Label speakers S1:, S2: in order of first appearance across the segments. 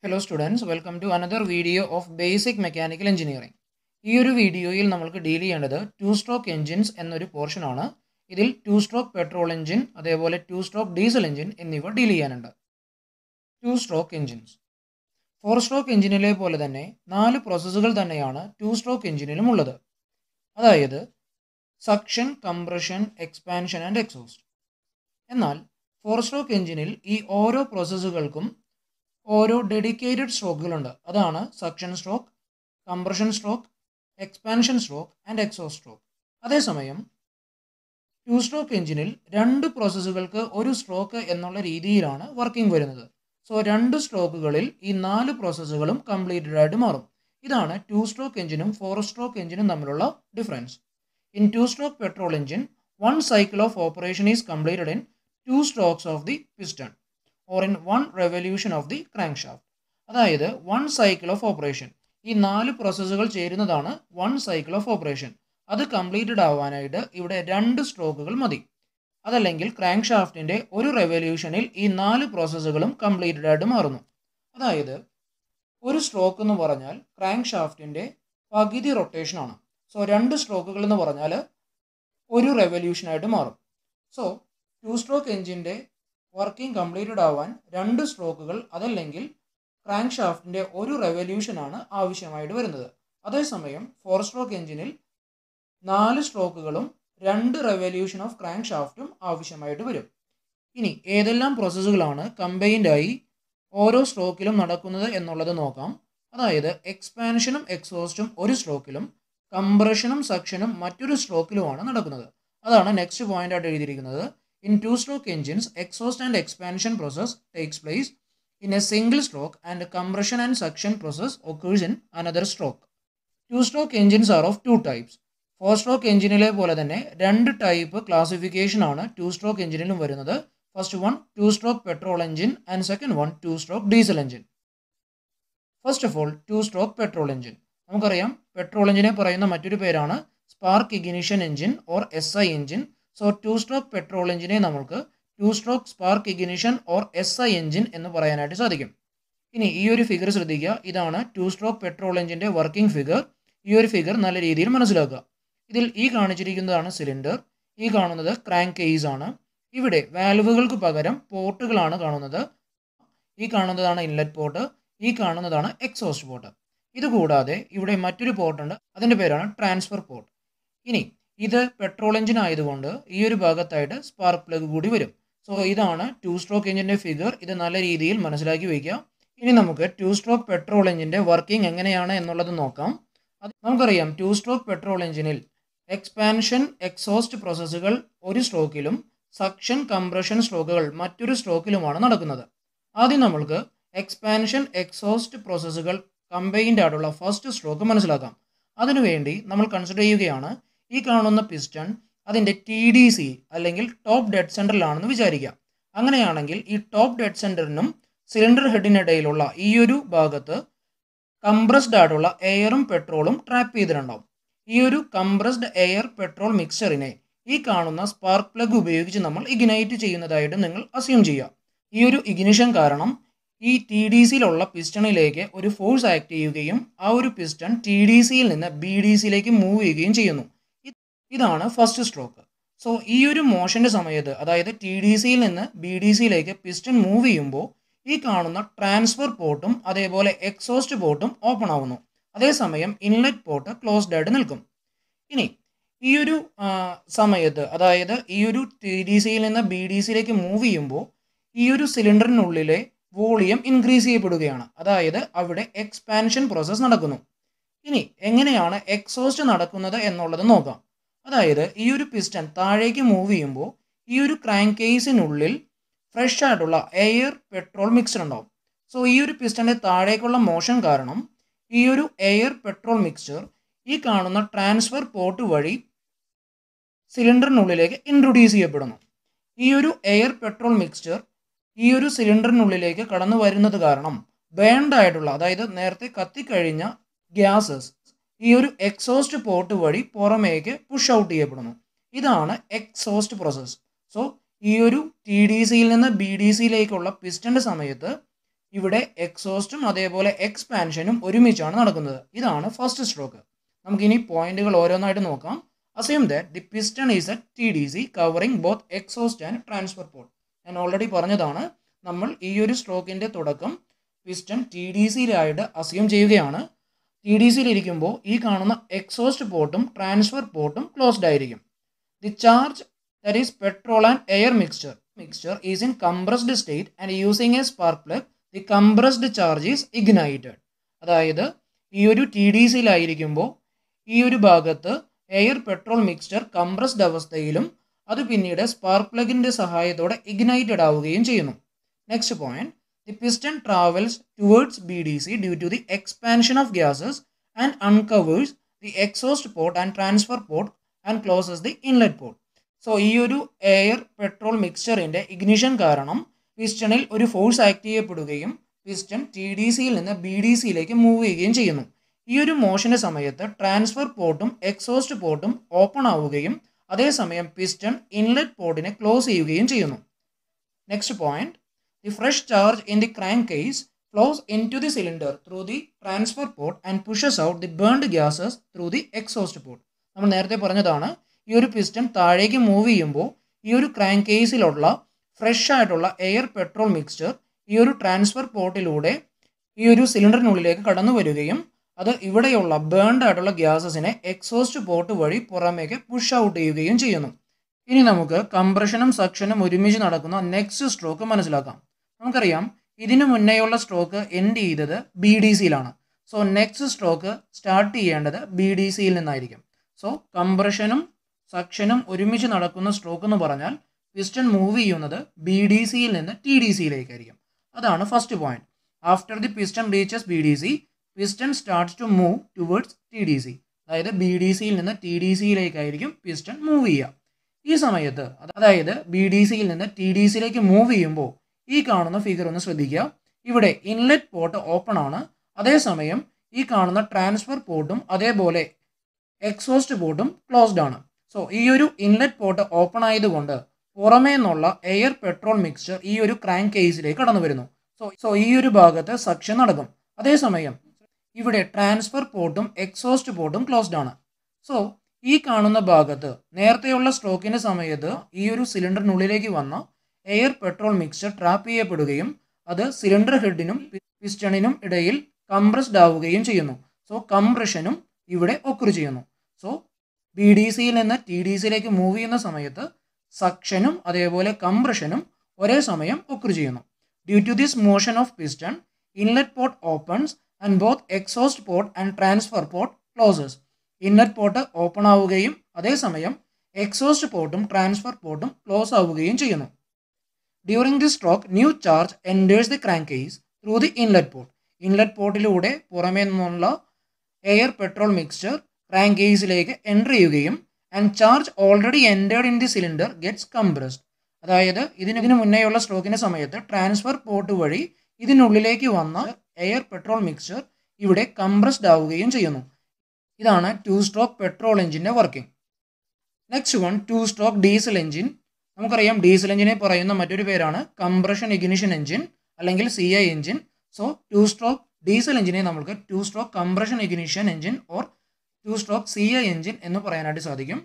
S1: Hello students welcome to another video of basic mechanical engineering ഈ ഒരു വീഡിയോയിൽ നമ്മൾക്ക് ഡീൽ ചെയ്യേണ്ടത് ടു സ്ട്രോക്ക് എഞ്ചിൻസ് എന്നൊരു പോർഷനാണ് ഇതിൽ ടു സ്ട്രോക്ക് പെട്രോൾ എഞ്ചിൻ അതേപോലെ ടു സ്ട്രോക്ക് ഡീസൽ എഞ്ചിൻ എന്നിവ ഡീൽ ചെയ്യാനുണ്ട് two stroke engines four stroke എഞ്ചിനിലെ പോലെ തന്നെ നാല് പ്രോസസ്സുകൾ തന്നെയാണ് ടു സ്ട്രോക്ക് എഞ്ചിനിലും ഉള്ളത് അതായത് suction compression expansion and exhaust എന്നാൽ ഫോർ സ്ട്രോക്ക് എഞ്ചിനിൽ ഈ ഓരോ പ്രോസസ്സുകൾക്കും ഓരോ ഡെഡിക്കേറ്റഡ് സ്ട്രോക്കുകളുണ്ട് അതാണ് suction stroke compression stroke expansion stroke and exhaust stroke അതേസമയം ടു സ്ട്രോക്ക് എഞ്ചിനിൽ രണ്ട് പ്രോസസ്സുകൾക്ക് ഒരു സ്ട്രോക്ക് എന്നുള്ള രീതിയിലാണ് വർക്കിംഗ് വരുന്നത് സോ രണ്ട് സ്ട്രോക്കുകളിൽ ഈ നാല് പ്രോസസ്സുകളും കംപ്ലീറ്റഡ് ആയിട്ട് മാറും ഇതാണ് ടു സ്ട്രോക്ക് എഞ്ചിനും ഫോർ സ്ട്രോക്ക് എഞ്ചിനും തമ്മിലുള്ള difference in two stroke petrol engine one cycle of operation is completed in two strokes of the piston or in one revolution of the crank shaft അതായത് one cycle of operation ഈ നാല് പ്രോസസ്സുകൾ ചേരുന്നതാണ് one cycle of operation അത് completed ആവാനായിട്ട് ഇവിടെ രണ്ട് സ്ട്രോക്കുകൾ മതി അതല്ലെങ്കിൽ ക്രാങ്ക് ഷാഫ്റ്റിൻ്റെ ഒരു റെവല്യൂഷനിൽ ഈ നാല് പ്രോസസ്സുകളും കംപ്ലീറ്റഡ് ആയിട്ട് മാറുന്നു അതായത് ഒരു സ്ട്രോക്ക് എന്ന് പറഞ്ഞാൽ ക്രാങ്ക് ഷാഫ്റ്റിൻ്റെ പകുതി റൊട്ടേഷനാണ് സോ രണ്ട് സ്ട്രോക്കുകൾ എന്ന് പറഞ്ഞാൽ ഒരു റെവല്യൂഷനായിട്ട് മാറും സോ ടു സ്ട്രോക്ക് എഞ്ചിൻ്റെ വർക്കിംഗ് കംപ്ലീറ്റഡ് ആവാൻ രണ്ട് സ്ട്രോക്കുകൾ അതല്ലെങ്കിൽ ക്രാങ്ക് ഷാഫ്റ്റിൻ്റെ ഒരു റെവല്യൂഷനാണ് ആവശ്യമായിട്ട് വരുന്നത് അതേസമയം ഫോർ സ്ട്രോക്ക് എഞ്ചിനിൽ നാല് സ്ട്രോക്കുകളും രണ്ട് റെവല്യൂഷൻ ഓഫ് ക്രാങ്ക് ഷാഫ്റ്റും ആവശ്യമായിട്ട് വരും ഇനി ഏതെല്ലാം പ്രോസസ്സുകളാണ് കമ്പൈൻഡ് ആയി ഓരോ സ്ട്രോക്കിലും നടക്കുന്നത് എന്നുള്ളത് നോക്കാം അതായത് എക്സ്പാൻഷനും എക്സോസ്റ്റും ഒരു സ്ട്രോക്കിലും കംപ്രഷനും സക്ഷനും മറ്റൊരു സ്ട്രോക്കിലുമാണ് നടക്കുന്നത് അതാണ് നെക്സ്റ്റ് പോയിന്റ് ആയിട്ട് എഴുതിയിരിക്കുന്നത് In two-stroke engines, exhaust and expansion process takes place in a single stroke and compression and suction process occurs in another stroke. Two-stroke engines are of two types. Four stroke എഞ്ചിനിലെ പോലെ തന്നെ രണ്ട് type classification ആണ് two stroke എഞ്ചിനിലും വരുന്നത് first one two stroke petrol engine and second one two stroke diesel engine first of all two stroke petrol engine നമുക്കറിയാം petrol എഞ്ചിനെ പറയുന്ന മറ്റൊരു പേരാണ് spark ignition engine or S I engine so two stroke petrol എഞ്ചിനെ നമുക്ക് two stroke spark ignition or S I engine എന്ന് പറയാനായിട്ട് സാധിക്കും ഇനി ഈ ഒരു ഫിഗർ ശ്രദ്ധിക്കുക ഇതാണ് ടു സ്ട്രോക്ക് പെട്രോൾ എഞ്ചിൻ്റെ വർക്കിംഗ് ഫിഗർ ഈ ഒരു ഫിഗർ നല്ല രീതിയിൽ മനസ്സിലാക്കുക ഇതിൽ ഈ കാണിച്ചിരിക്കുന്നതാണ് സിലിണ്ടർ ഈ കാണുന്നത് ക്രാങ്ക് കേസ് ആണ് ഇവിടെ വാൽവുകൾക്ക് പകരം പോർട്ടുകളാണ് കാണുന്നത് ഈ കാണുന്നതാണ് ഇൻലെറ്റ് പോർട്ട് ഈ കാണുന്നതാണ് എക്സോസ്റ്റ് പോർട്ട് ഇതുകൂടാതെ ഇവിടെ മറ്റൊരു പോർട്ടുണ്ട് അതിൻ്റെ പേരാണ് ട്രാൻസ്ഫർ പോർട്ട് ഇനി ഇത് പെട്രോൾ എഞ്ചിൻ ആയതുകൊണ്ട് ഈ ഒരു ഭാഗത്തായിട്ട് സ്പാർക്ക് പ്ലഗ് കൂടി വരും സോ ഇതാണ് ടു സ്ട്രോക്ക് എഞ്ചിൻ്റെ ഫിഗർ ഇത് നല്ല രീതിയിൽ മനസ്സിലാക്കി വയ്ക്കുക ഇനി നമുക്ക് ടു സ്ട്രോക്ക് പെട്രോൾ എഞ്ചിൻ്റെ വർക്കിംഗ് എങ്ങനെയാണ് എന്നുള്ളത് നോക്കാം അത് നമുക്കറിയാം ടു സ്ട്രോക്ക് പെട്രോൾ എഞ്ചിനിൽ എക്സ്പാൻഷൻ എക്സോസ്റ്റ് പ്രോസസ്സുകൾ ഒരു സ്ട്രോക്കിലും സക്ഷൻ കംപ്രഷൻ സ്ട്രോക്കുകൾ മറ്റൊരു സ്ട്രോക്കിലുമാണ് നടക്കുന്നത് ആദ്യം നമ്മൾക്ക് എക്സ്പാൻഷൻ എക്സോസ്റ്റ് പ്രോസസ്സുകൾ കമ്പൈൻഡ് ആയിട്ടുള്ള ഫസ്റ്റ് സ്ട്രോക്ക് മനസ്സിലാക്കാം അതിനുവേണ്ടി നമ്മൾ കൺസിഡർ ചെയ്യുകയാണ് ഈ കാണുന്ന പിസ്റ്റൺ അതിൻ്റെ ടി ഡി സി അല്ലെങ്കിൽ ടോപ്പ് ഡെഡ് സെൻറ്ററിലാണെന്ന് വിചാരിക്കാം അങ്ങനെയാണെങ്കിൽ ഈ ടോപ്പ് ഡെഡ് സെൻറ്ററിനും സിലിണ്ടർ ഹെഡിനിടയിലുള്ള ഈ ഒരു ഭാഗത്ത് കംപ്രസ്ഡ് ആയിട്ടുള്ള എയറും പെട്രോളും ട്രാപ്പ് ചെയ്തിട്ടുണ്ടാവും ഈ ഒരു കംപ്രസ്ഡ് എയർ പെട്രോൾ മിക്സറിനെ ഈ കാണുന്ന സ്പാർക്ക് പ്ലഗ് ഉപയോഗിച്ച് നമ്മൾ ഇഗ്നൈറ്റ് ചെയ്യുന്നതായിട്ട് നിങ്ങൾ അസ്യൂം ചെയ്യുക ഈ ഒരു ഇഗ്നിഷൻ കാരണം ഈ ടി ഡി സിയിലുള്ള പിസ്റ്റണിലേക്ക് ഒരു ഫോഴ്സ് ആക്ട് ചെയ്യുകയും ആ ഒരു പിസ്റ്റൺ ടി ഡി സിയിൽ നിന്ന് ബി ഡി സിയിലേക്ക് മൂവ് ചെയ്യുകയും ചെയ്യുന്നു ഇതാണ് ഫസ്റ്റ് സ്ട്രോക്ക് സോ ഈ ഒരു മോഷൻ്റെ സമയത്ത് അതായത് ടി ഡി സിയിൽ നിന്ന് ബി ഡി സിയിലേക്ക് പിസ്റ്റൺ മൂവ് ചെയ്യുമ്പോൾ ഈ കാണുന്ന ട്രാൻസ്ഫർ പോർട്ടും അതേപോലെ എക്സോസ്റ്റ് പോർട്ടും ഓപ്പൺ ആവുന്നു അതേസമയം ഇൻലെറ്റ് പോർട്ട് ക്ലോസ്ഡ് ആയിട്ട് നിൽക്കും ഇനി ഈ ഒരു സമയത്ത് അതായത് ഈ ഒരു ടി ഡി സിയിൽ നിന്ന് ബി ഡി സിയിലേക്ക് മൂവ് ചെയ്യുമ്പോൾ ഈ ഒരു സിലിണ്ടറിനുള്ളിലെ വോളിയം ഇൻക്രീസ് ചെയ്യപ്പെടുകയാണ് അതായത് അവിടെ എക്സ്പാൻഷൻ പ്രോസസ്സ് നടക്കുന്നു ഇനി എങ്ങനെയാണ് എക്സോസ്റ്റ് നടക്കുന്നത് എന്നുള്ളത് നോക്കാം അതായത് ഈ ഒരു പിസ്റ്റൺ താഴേക്ക് മൂവ് ചെയ്യുമ്പോൾ ഈ ഒരു ക്രാങ്ക് കേസിനുള്ളിൽ ഫ്രഷ് ആയിട്ടുള്ള എയർ പെട്രോൾ മിക്സർ ഉണ്ടാവും സോ ഈ ഒരു പിസ്റ്റൻ്റെ താഴേക്കുള്ള മോഷൻ കാരണം ഈ ഒരു എയർ പെട്രോൾ മിക്സ്ചർ ഈ കാണുന്ന ട്രാൻസ്ഫർ പോർട്ട് വഴി സിലിണ്ടറിനുള്ളിലേക്ക് ഇൻട്രൊഡ്യൂസ് ചെയ്യപ്പെടുന്നു ഈ ഒരു എയർ പെട്രോൾ മിക്സ്ചർ ഈ ഒരു സിലിണ്ടറിനുള്ളിലേക്ക് കടന്നു വരുന്നത് കാരണം ബേൺഡ് ആയിട്ടുള്ള അതായത് നേരത്തെ കത്തിക്കഴിഞ്ഞ ഗ്യാസസ് ഈ ഒരു എക്സോസ്റ്റ് പോർട്ട് വഴി പുറമേക്ക് പുഷ് ഔട്ട് ചെയ്യപ്പെടുന്നു ഇതാണ് എക്സോസ്റ്റ് പ്രോസസ്സ് സോ ഈ ഒരു ടി ഡി സിയിൽ നിന്ന് ബി ഡി സിയിലേക്കുള്ള പിസ്റ്റൻ്റെ സമയത്ത് ഇവിടെ എക്സോസ്റ്റും അതേപോലെ എക്സ്പാൻഷനും ഒരുമിച്ചാണ് നടക്കുന്നത് ഇതാണ് ഫസ്റ്റ് സ്ട്രോക്ക് നമുക്കിനി പോയിന്റുകൾ ഓരോന്നായിട്ട് നോക്കാം assume that the piston is a T D C covering both exhaust and transfer port ഞാൻ ഓൾറെഡി പറഞ്ഞതാണ് നമ്മൾ ഈ ഒരു സ്ട്രോക്കിൻ്റെ തുടക്കം പിസ്റ്റൺ ടി ഡി സിയിലായിട്ട് അസ്യൂം ചെയ്യുകയാണ് ടി ഡി സിയിലിരിക്കുമ്പോൾ ഈ കാണുന്ന എക്സോസ്റ്റ് പോർട്ടും ട്രാൻസ്ഫർ പോർട്ടും ക്ലോസ്ഡ് ആയിരിക്കും the charge that is petrol and air mixture mixture is in compressed state and using a spark plug the compressed charge is ignited അതായത് ഈ ഒരു ടി ഡി സിയിലായിരിക്കുമ്പോൾ ഈ ഒരു ഭാഗത്ത് എയർ പെട്രോൾ മിക്സ്ചർ കംപ്രസ്ഡ് അവസ്ഥയിലും അത് പിന്നീട് സ്പാർക്ക് പ്ലഗിൻ്റെ സഹായത്തോടെ ഇഗ്നൈറ്റഡ് ആവുകയും ചെയ്യുന്നു next point the piston travels towards B D C due to the expansion of gases and uncovers the exhaust port and transfer port and closes the inlet port so ഈ ഒരു air petrol മിക്സ്ചറിൻ്റെ ignition കാരണം പിസ്റ്റണിൽ ഒരു force act ചെയ്യപ്പെടുകയും piston T D സിയിൽ നിന്ന് B D സിയിലേക്ക് മൂവ് ചെയ്യുകയും ചെയ്യുന്നു ഈ ഒരു മോഷൻ്റെ സമയത്ത് ട്രാൻസ്ഫർ പോർട്ടും എക്സോസ്റ്റ് പോർട്ടും ഓപ്പൺ ആവുകയും അതേസമയം പിസ്റ്റൺ ഇൻലെറ്റ് പോർട്ടിനെ ക്ലോസ് ചെയ്യുകയും ചെയ്യുന്നു next point the fresh charge in the crank case flows into the cylinder through the transfer port and pushes out the burned gases through the exhaust port നമ്മൾ നേരത്തെ പറഞ്ഞതാണ് ഈ ഒരു piston താഴേക്ക് move ചെയ്യുമ്പോൾ ഈ ഒരു ക്രാങ്ക് കേസിലുള്ള ഫ്രഷ് ആയിട്ടുള്ള എയർ പെട്രോൾ മിക്സ്ചർ ഈ ഒരു ട്രാൻസ്ഫർ പോർട്ടിലൂടെ ഈ ഒരു സിലിണ്ടറിനുള്ളിലേക്ക് കടന്നു വരികയും അത് ഇവിടെയുള്ള ബേൺഡ് ആയിട്ടുള്ള ഗ്യാസസിനെ എക്സോസ്റ്റ് പോർട്ട് വഴി പുറമേക്ക് പുഷ് ഔട്ട് ചെയ്യുകയും ചെയ്യുന്നു ഇനി നമുക്ക് കംപ്രഷനും സക്ഷനും ഒരുമിച്ച് നടക്കുന്ന നെക്സ്റ്റ് സ്ട്രോക്ക് മനസ്സിലാക്കാം നമുക്കറിയാം ഇതിനു മുന്നേയുള്ള സ്ട്രോക്ക് എൻഡ് ചെയ്തത് ബി ഡി സിയിലാണ് സോ നെക്സ്റ്റ് സ്ട്രോക്ക് സ്റ്റാർട്ട് ചെയ്യേണ്ടത് ബി ഡി സിയിൽ നിന്നായിരിക്കും സോ കംപ്രഷനും സക്ഷനും ഒരുമിച്ച് നടക്കുന്ന സ്ട്രോക്ക് എന്ന് പറഞ്ഞാൽ പിസ്റ്റൺ മൂവ് ചെയ്യുന്നത് ബി ഡി സിയിൽ നിന്ന് ടി ഡി സിയിലേക്കായിരിക്കും അതാണ് first point after the piston reaches B D C piston starts to move towards T D C അതായത് ബി ഡി സിയിൽ നിന്ന് ടി ഡി സിയിലേക്കായിരിക്കും പിസ്റ്റൺ മൂവ് ചെയ്യുക ഈ സമയത്ത് അതായത് ബി ഡി സിയിൽ നിന്ന് ടി ഡി സിയിലേക്ക് മൂവ് ചെയ്യുമ്പോൾ ഈ കാണുന്ന ഫിഗർ ഒന്ന് ശ്രദ്ധിക്കുക ഇവിടെ ഇൻലെറ്റ് പോർട്ട് ഓപ്പൺ ആണ് അതേസമയം ഈ കാണുന്ന ട്രാൻസ്ഫർ പോർട്ടും അതേപോലെ എക്സോസ്റ്റ് പോർട്ടും ക്ലോസ്ഡ് ആണ് സോ ഈ ഒരു ഇൻലെറ്റ് പോർട്ട് ഓപ്പൺ ആയതുകൊണ്ട് പുറമേ നിന്നുള്ള എയർ പെട്രോൾ മിക്സ്ചർ ഈ ഒരു ക്രാങ്ക് കേസിലേക്ക് കടന്നു വരുന്നു സോ സോ ഈ ഒരു ഭാഗത്ത് സക്ഷൻ നടക്കും അതേസമയം ഇവിടെ ട്രാൻസ്ഫർ പോർട്ടും എക്സോസ്റ്റ് പോർട്ടും ക്ലോസ്ഡ് ആണ് സോ ഈ കാണുന്ന ഭാഗത്ത് നേരത്തെയുള്ള സ്ട്രോക്കിന്റെ സമയത്ത് ഈ ഒരു സിലിണ്ടറിനുള്ളിലേക്ക് വന്ന എയർ പെട്രോൾ മിക്സ്ചർ ട്രാപ്പ് ചെയ്യപ്പെടുകയും അത് സിലിണ്ടർ ഹെഡിനും പിസ്റ്റണിനും ഇടയിൽ കംപ്രസ്ഡ് ആവുകയും ചെയ്യുന്നു സോ കംപ്രഷനും ഇവിടെ ഒക്കുറി ചെയ്യുന്നു സോ ബി ഡി സിയിൽ നിന്ന് ടി ഡി സിയിലേക്ക് മൂവ് ചെയ്യുന്ന സമയത്ത് സക്ഷനും അതേപോലെ കംപ്രഷനും ഒരേ സമയം ഒക്കുറി ചെയ്യുന്നു due to this motion of piston inlet port opens and both exhaust port and transfer port closes inlet port open ആവുകയും അതേസമയം എക്സോസ്റ്റ് പോർട്ടും ട്രാൻസ്ഫർ പോർട്ടും ക്ലോസ് ആവുകയും ചെയ്യുന്നു during the stroke new charge enters the crank case through the inlet port inlet പോർട്ടിലൂടെ പുറമേ നിന്നുള്ള air petrol mixture crank കേസിലേക്ക് എൻ്റർ ചെയ്യുകയും and charge already entered in the cylinder gets compressed അതായത് ഇതിന് ഇതിന് മുന്നേയുള്ള സ്ട്രോക്കിൻ്റെ സമയത്ത് ട്രാൻസ്ഫർ പോർട്ട് വഴി ഇതിനുള്ളിലേക്ക് വന്ന എയർ പെട്രോൾ മിക്സ്ചർ ഇവിടെ കംപ്രസ്ഡ് ആവുകയും ചെയ്യുന്നു ഇതാണ് ടു സ്ട്രോക്ക് പെട്രോൾ എഞ്ചിൻ്റെ working next one two stroke diesel engine നമുക്കറിയാം ഡീസൽ എഞ്ചിനെ പറയുന്ന മറ്റൊരു പേരാണ് കംപ്രഷൻ ഇഗ്നിഷൻ എഞ്ചിൻ അല്ലെങ്കിൽ C I engine so two stroke diesel എഞ്ചിനെ നമുക്ക് two stroke compression ignition engine or two stroke C I engine എന്ന് പറയാനായിട്ട് സാധിക്കും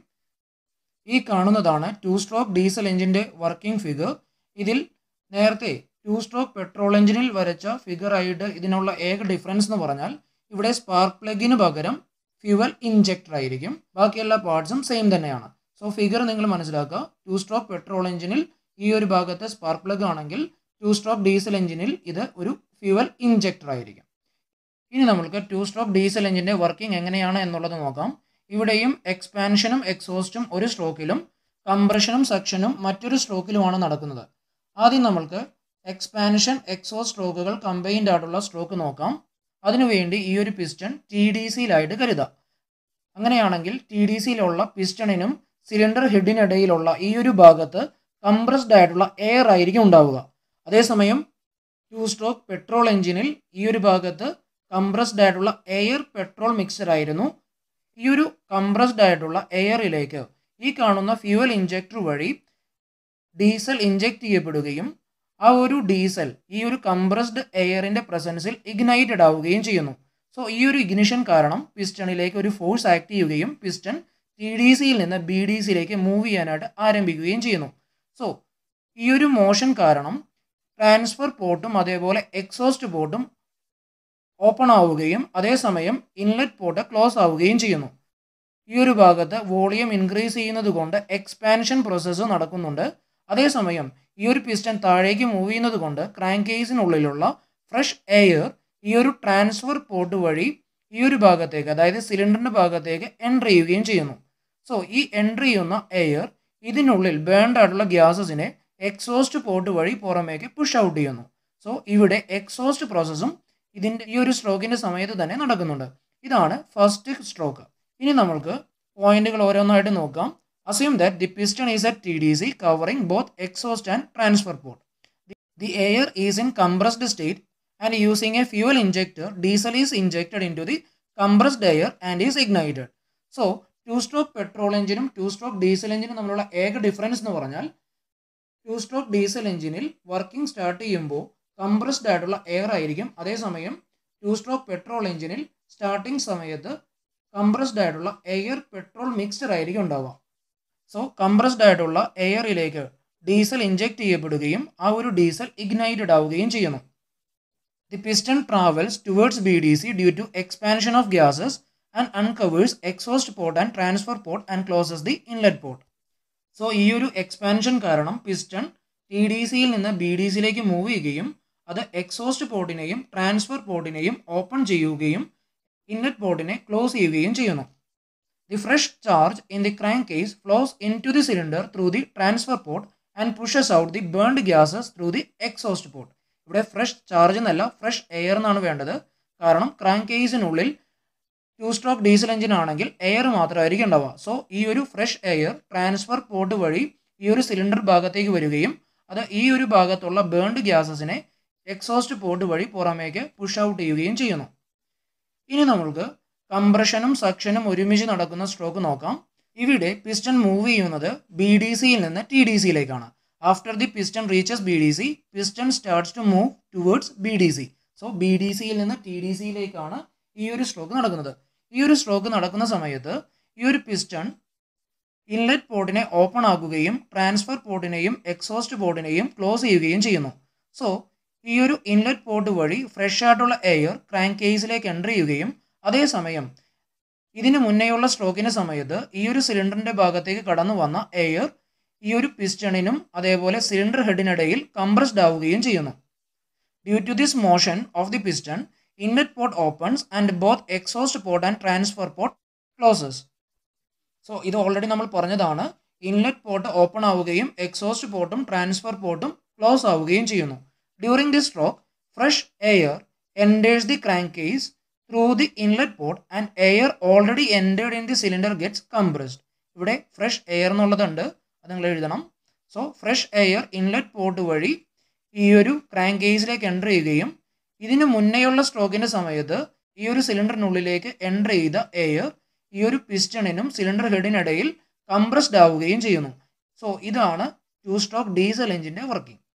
S1: ഈ കാണുന്നതാണ് ടു സ്ട്രോക്ക് ഡീസൽ എഞ്ചിൻ്റെ വർക്കിംഗ് ഫിഗർ ഇതിൽ നേരത്തെ ടു സ്ട്രോക്ക് പെട്രോൾ എഞ്ചിനിൽ വരച്ച ഫിഗർ ആയിട്ട് ഇതിനുള്ള ഏക ഡിഫറൻസ് എന്ന് പറഞ്ഞാൽ ഇവിടെ സ്പാർക്ക് പ്ലഗിന് പകരം ഫ്യുവൽ ഇഞ്ചക്ടർ ആയിരിക്കും ബാക്കി എല്ലാ പാർട്സും സെയിം തന്നെയാണ് സോ ഫിഗർ നിങ്ങൾ മനസ്സിലാക്കുക ടു സ്ട്രോക്ക് പെട്രോൾ എഞ്ചിനിൽ ഈ ഒരു ഭാഗത്ത് സ്പാർക്ക് പ്ലഗ് ആണെങ്കിൽ ടു സ്ട്രോക്ക് ഡീസൽ എഞ്ചിനിൽ ഇത് ഒരു ഫ്യുവൽ ഇഞ്ചക്ടർ ആയിരിക്കും ഇനി നമുക്ക് ടു സ്ട്രോക്ക് ഡീസൽ എഞ്ചിൻ്റെ വർക്കിംഗ് എങ്ങനെയാണ് എന്നുള്ളത് നോക്കാം ഇവിടെയും എക്സ്പാൻഷനും എക്സോസ്റ്റും ഒരു സ്ട്രോക്കിലും കംപ്രഷനും സെക്ഷനും മറ്റൊരു സ്ട്രോക്കിലുമാണ് നടക്കുന്നത് ആദ്യം നമ്മൾക്ക് എക്സ്പാൻഷൻ എക്സോസ്റ്റ് സ്ട്രോക്കുകൾ കമ്പൈൻഡ് ആയിട്ടുള്ള സ്ട്രോക്ക് നോക്കാം അതിനുവേണ്ടി ഈ ഒരു പിസ്റ്റൺ ടി ഡി സിയിലായിട്ട് കരുതാം അങ്ങനെയാണെങ്കിൽ ടി ഡി സിയിലുള്ള പിസ്റ്റണിനും സിലിണ്ടർ ഹെഡിനിടയിലുള്ള ഈ ഒരു ഭാഗത്ത് കംപ്രസ്ഡ് ആയിട്ടുള്ള എയർ ആയിരിക്കും ഉണ്ടാവുക അതേസമയം ടു സ്ട്രോക്ക് പെട്രോൾ എഞ്ചിനിൽ ഈ ഒരു ഭാഗത്ത് കംപ്രസ്ഡ് ആയിട്ടുള്ള എയർ പെട്രോൾ മിക്സർ ആയിരുന്നു ഈ ഒരു കംപ്രസ്ഡ് ആയിട്ടുള്ള എയറിലേക്ക് ഈ കാണുന്ന ഫ്യൂവൽ ഇഞ്ചക്ടർ വഴി ഡീസൽ ഇഞ്ചക്ട് ചെയ്യപ്പെടുകയും ആ ഒരു ഡീസൽ ഈ ഒരു കംപ്രസ്ഡ് എയറിൻ്റെ പ്രസൻസിൽ ഇഗ്നൈറ്റഡ് ആവുകയും ചെയ്യുന്നു സോ ഈ ഒരു ഇഗ്നിഷൻ കാരണം പിസ്റ്റണിലേക്ക് ഒരു ഫോഴ്സ് ആക്ട് ചെയ്യുകയും പിസ്റ്റൺ ടി ഡി സിയിൽ നിന്ന് ബി ഡി സിയിലേക്ക് മൂവ് ചെയ്യാനായിട്ട് ആരംഭിക്കുകയും ചെയ്യുന്നു സോ ഈ ഒരു മോഷൻ കാരണം ട്രാൻസ്ഫർ പോർട്ടും അതേപോലെ എക്സോസ്റ്റ് പോർട്ടും ഓപ്പൺ ആവുകയും അതേസമയം ഇൻലെറ്റ് പോർട്ട് ക്ലോസ് ആവുകയും ചെയ്യുന്നു ഈ ഒരു ഭാഗത്ത് വോളിയം ഇൻക്രീസ് ചെയ്യുന്നത് കൊണ്ട് എക്സ്പാൻഷൻ പ്രോസസ്സ് നടക്കുന്നുണ്ട് അതേസമയം ഈ ഒരു പിസ്റ്റൺ താഴേക്ക് മൂവ് ചെയ്യുന്നത് കൊണ്ട് ക്രാങ്ക് കേസിനുള്ളിലുള്ള ഫ്രഷ് എയർ ഈ ഒരു ട്രാൻസ്ഫർ പോർട്ട് വഴി ഈ ഒരു ഭാഗത്തേക്ക് അതായത് സിലിണ്ടറിൻ്റെ ഭാഗത്തേക്ക് എൻട്രി ചെയ്യുകയും ചെയ്യുന്നു സോ ഈ എൻട്രി ചെയ്യുന്ന എയർ ഇതിനുള്ളിൽ ബേൺഡ് ആയിട്ടുള്ള ഗ്യാസസിനെ എക്സോസ്റ്റ് പോർട്ട് വഴി പുറമേക്ക് പുഷ് ഔട്ട് ചെയ്യുന്നു സോ ഇവിടെ എക്സോസ്റ്റ് പ്രോസസ്സും ഇതിൻ്റെ ഈ ഒരു സ്ട്രോക്കിൻ്റെ സമയത്ത് തന്നെ നടക്കുന്നുണ്ട് ഇതാണ് ഫസ്റ്റ് സ്ട്രോക്ക് ഇനി നമ്മൾക്ക് പോയിന്റുകൾ ഓരോന്നായിട്ട് നോക്കാം assume that the piston is at T D C covering both exhaust and transfer port the air is in compressed state and using a fuel injector diesel is injected into the compressed air and is ignited so two stroke petrol എഞ്ചിനും two stroke diesel എഞ്ചിനും തമ്മിലുള്ള ഏക difference എന്ന് പറഞ്ഞാൽ two stroke diesel എഞ്ചിനിൽ working start ചെയ്യുമ്പോൾ compressed ആയിട്ടുള്ള air ആയിരിക്കും അതേസമയം ടു സ്ട്രോക്ക് പെട്രോൾ എഞ്ചിനിൽ സ്റ്റാർട്ടിംഗ് സമയത്ത് കംപ്രസ്ഡ് ആയിട്ടുള്ള എയർ പെട്രോൾ മിക്സ്ചർ ആയിരിക്കും ഉണ്ടാവുക സോ കംപ്രസ്ഡ് ആയിട്ടുള്ള എയറിലേക്ക് ഡീസൽ ഇഞ്ചെക്ട് ചെയ്യപ്പെടുകയും ആ ഒരു ഡീസൽ ഇഗ്നൈറ്റഡ് ആവുകയും ചെയ്യുന്നു the piston travels towards B D C due to expansion of gases and uncovers exhaust port and transfer port and closes the inlet port so ഈ ഒരു expansion കാരണം piston T D സിയിൽ നിന്ന് B D സിയിലേക്ക് move ചെയ്യുകയും അത് exhaust പോർട്ടിനെയും transfer പോർട്ടിനെയും ഓപ്പൺ ചെയ്യുകയും ഇൻലെറ്റ് പോർട്ടിനെ ക്ലോസ് ചെയ്യുകയും ചെയ്യുന്നു the fresh charge in the crank case flows into the cylinder through the transfer port and pushes out the burned gases through the exhaust port ഇവിടെ fresh charge എന്നല്ല fresh air എന്നാണ് വേണ്ടത് കാരണം crank കേസിനുള്ളിൽ two stroke diesel engine ആണെങ്കിൽ air മാത്രമായിരിക്കും ഉണ്ടാവുക so ഈ ഒരു ഫ്രഷ് എയർ ട്രാൻസ്ഫർ പോർട്ട് വഴി ഈ ഒരു സിലിണ്ടർ ഭാഗത്തേക്ക് വരികയും അത് ഈ ഒരു ഭാഗത്തുള്ള ബേൺഡ് ഗ്യാസസിനെ എക്സോസ്റ്റ് പോർട്ട് വഴി പുറമേക്ക് പുഷ് ഔട്ട് ചെയ്യുകയും ചെയ്യുന്നു ഇനി നമ്മൾക്ക് കംപ്രഷനും സക്ഷനും ഒരുമിച്ച് നടക്കുന്ന സ്ട്രോക്ക് നോക്കാം ഇവിടെ പിസ്റ്റൺ മൂവ് ചെയ്യുന്നത് ബി ഡി സിയിൽ നിന്ന് ടി ഡി സിയിലേക്കാണ് after the piston reaches B D C piston starts to move towards B D C so B D സിയിൽ നിന്ന് ടി ഡി സിയിലേക്കാണ് ഈ ഒരു സ്ട്രോക്ക് നടക്കുന്നത് ഈ ഒരു സ്ട്രോക്ക് നടക്കുന്ന സമയത്ത് ഈ ഒരു പിസ്റ്റൺ ഇൻലെറ്റ് പോർട്ടിനെ ഓപ്പൺ ആക്കുകയും ട്രാൻസ്ഫർ പോർട്ടിനെയും എക്സോസ്റ്റ് പോർട്ടിനെയും ക്ലോസ് ചെയ്യുകയും ചെയ്യുന്നു സോ ഈ ഒരു ഇൻലെറ്റ് പോർട്ട് വഴി ഫ്രഷ് ആയിട്ടുള്ള എയർ ക്രാങ്ക് കേസിലേക്ക് എൻ്റർ ചെയ്യുകയും അതേസമയം ഇതിന് മുന്നേയുള്ള സ്ട്രോക്കിൻ്റെ സമയത്ത് ഈ ഒരു സിലിണ്ടറിൻ്റെ ഭാഗത്തേക്ക് കടന്നു വന്ന എയർ ഈ ഒരു പിസ്റ്റണിനും അതേപോലെ സിലിണ്ടർ ഹെഡിനിടയിൽ കംപ്രസ്ഡ് ആവുകയും ചെയ്യുന്നു due to this motion of the piston inlet port opens and both exhaust port and transfer port closes so ഇത് ഓൾറെഡി നമ്മൾ പറഞ്ഞതാണ് ഇൻലെറ്റ് പോർട്ട് ഓപ്പൺ ആവുകയും എക്സോസ്റ്റ് പോർട്ടും ട്രാൻസ്ഫർ പോർട്ടും ക്ലോസ് ആവുകയും ചെയ്യുന്നു during the stroke fresh air enters the crank case through the inlet port and air already entered in the cylinder gets compressed ഇവിടെ fresh air എന്നുള്ളതുണ്ട് അത് നിങ്ങൾ എഴുതണം so fresh air inlet port വഴി ഈ ഒരു ക്രാങ്ക് കേസിലേക്ക് എൻ്റർ ചെയ്യുകയും ഇതിന് മുന്നേയുള്ള സ്ട്രോക്കിൻ്റെ സമയത്ത് ഈ ഒരു സിലിണ്ടറിനുള്ളിലേക്ക് എൻ്റർ ചെയ്ത എയർ ഈ ഒരു പിസ്റ്റണിനും സിലിണ്ടർ ഹെഡിനിടയിൽ കംപ്രസ്ഡ് ആവുകയും ചെയ്യുന്നു സോ ഇതാണ് ടു സ്ട്രോക്ക് ഡീസൽ എഞ്ചിൻ്റെ വർക്കിംഗ്